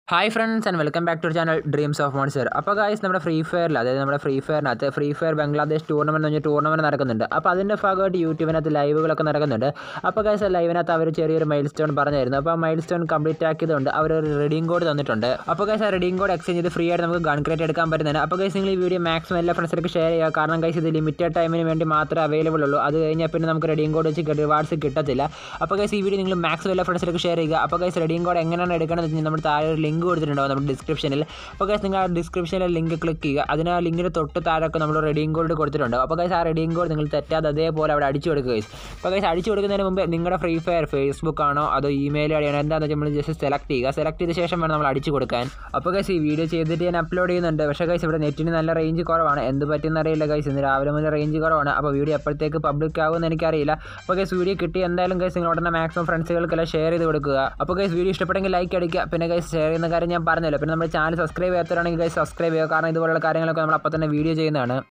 hi friends and welcome back to channel dreams of monster അപ്പോൾ guys നമ്മുടെ free ഫയറിൽ അതായത് നമ്മുടെ ഫ്രീ ഫയറിനകത്ത് ഫ്രീ ഫയർ ബംഗ്ലാദേശ് ടൂർണമെൻറ്റ് എന്ന് പറഞ്ഞ ടൂർണമെൻറ്റ് നടക്കുന്നുണ്ട് അപ്പോൾ അതിൻ്റെ ഭാഗമായിട്ട് യൂട്യൂബിനകത്ത് ലൈവുകളൊക്കെ നടക്കുന്നുണ്ട് അപ്പോൾ ഗായ്സ് ആ ലൈവിനകത്ത് അവർ ചെറിയൊരു മൈൽ സ്റ്റോൺ പറഞ്ഞായിരുന്നു അപ്പോൾ ആ മൈൽ സ്റ്റോൺ കംപ്ലീറ്റ് ആക്കിയതുകൊണ്ട് അവർ ഒരു റെഡിയും കോഡ് തന്നിട്ടുണ്ട് അപ്പോൾ ഗൈസ് ആ റെഡിയും കോഡ് എക്സ്ചേഞ്ച് ചെയ്ത് ഫ്രീ ആയിട്ട് നമുക്ക് ഗൺ ക്രേറ്റ് എടുക്കാൻ പറ്റുന്നതാണ് അപ്പോൾ ഗൈസ് നിങ്ങൾ ഈ വീഡിയോ മാക്സിമം എല്ലാ ഫ്രണ്ട്സിലേക്ക് ഷെയർ ചെയ്യുക കാരണം ഗൈസ് ഇത് ലിമിറ്റഡ് ടൈമിന് വേണ്ടി മാത്രമേ അവൈലബിൾ ഉള്ളൂ അത് കഴിഞ്ഞാൽ പിന്നെ നമുക്ക് റെഡിയും കോഡ് വെച്ച് റിവാർഡ്സ് കിട്ടത്തില്ല അപ്പോൾ ഗൈസ് ഈ വീഡിയോ നിങ്ങൾ മാക്സിമം എല്ലാ ഫ്രണ്ട്സിലേക്ക് ഷെയർ ചെയ്യുക അപ്പോൾ ഗൈസ് റെഡിയും കോഡ് എങ്ങനെയാണ് എടുക്കണമെന്ന് വെച്ച് കഴിഞ്ഞാൽ നമ്മൾ താഴെ ഒരു ലിങ്ക് കൊടുത്തിട്ടുണ്ടാവും നമ്മുടെ ഡിസ്ക്രിപ്ഷനിൽ അപ്പോൾ ഗൈസ് നിങ്ങൾ ആ ഡിസ്ക്രിപ്ഷനിൽ ലിങ്ക് ക്ലിക്ക് ചെയ്യുക അതിന് ആ ലിങ്കിന് തൊട്ട് താഴെയൊക്കെ നമ്മൾ റെഡിയും കോഡ് കൊടുത്തിട്ടുണ്ട് അപ്പോൾ ഗൈസ് ആ റെഡിയും കോഡ് നിങ്ങൾ തെറ്റാതെ അതേപോലെ അവിടെ അടിച്ചു കൊടുക്കുക ഗൈസ് അപ്പോൾ ഗൈസ് അടിച്ചു കൊടുക്കുന്നതിന് മുമ്പ് നിങ്ങളുടെ ഫ്രീ ഫയർ ഫേസ്ബുക്ക് ആണോ അതോ ഇമെയിൽ ആണോ എന്താണെന്ന് വെച്ചാൽ നമ്മൾ ജസ്റ്റ് സെലക്ട് ചെയ്യുക സെലക്ട് ചെയ്ത ശേഷം വേണം നമ്മൾ അടിച്ചു കൊടുക്കാൻ അപ്പോൾ ഗൈസ് ഈ വീഡിയോ ചെയ്തിട്ട് ഞാൻ അപ്ലോഡ് ചെയ്യുന്നുണ്ട് പക്ഷേ ഗൈസ് ഇവിടെ നെറ്റിന് നല്ല റേഞ്ച് കുറവാണ് എന്ത് പറ്റുമെന്ന് അറിയില്ല ഗൈസ് ഇന്ന് രാവിലെ മുതൽ റേഞ്ച് കുറവാണ് അപ്പോൾ വീഡിയോ എപ്പോഴത്തേക്ക് പബ്ലിക് ആകുമെന്ന് എനിക്കറിയില്ല അപ്പോൾ ഗൈസ് വീഡിയോ കിട്ടി എന്തായാലും ഗൈസ് നിങ്ങൾ ഉടനെ മാക്സിമം ഫ്രണ്ട്സുകൾക്കെല്ലാം ഷെയർ ചെയ്ത് കൊടുക്കുക അപ്പോൾ ഗൈസ് വീഡിയോ ഇഷ്ടപ്പെട്ടെങ്കിൽ ലൈക്ക് അടിക്കുക പിന്നെ ഗൈസ് ഷെയർ ചെയ്യുന്ന കാര്യം ഞാൻ പറഞ്ഞല്ലോ പിന്നെ നമ്മുടെ ചാനൽ സബ്സ്ക്രൈബ് ചെയ്യാത്തവരാണെങ്കിൽ ഗൈസ് സബ്സ്ക്രൈബ് ചെയ്യുക കാരണം ഇതുപോലുള്ള കാര്യങ്ങളൊക്കെ നമ്മൾ അപ്പോൾ തന്നെ വീഡിയോ ചെയ്യുന്നതാണ്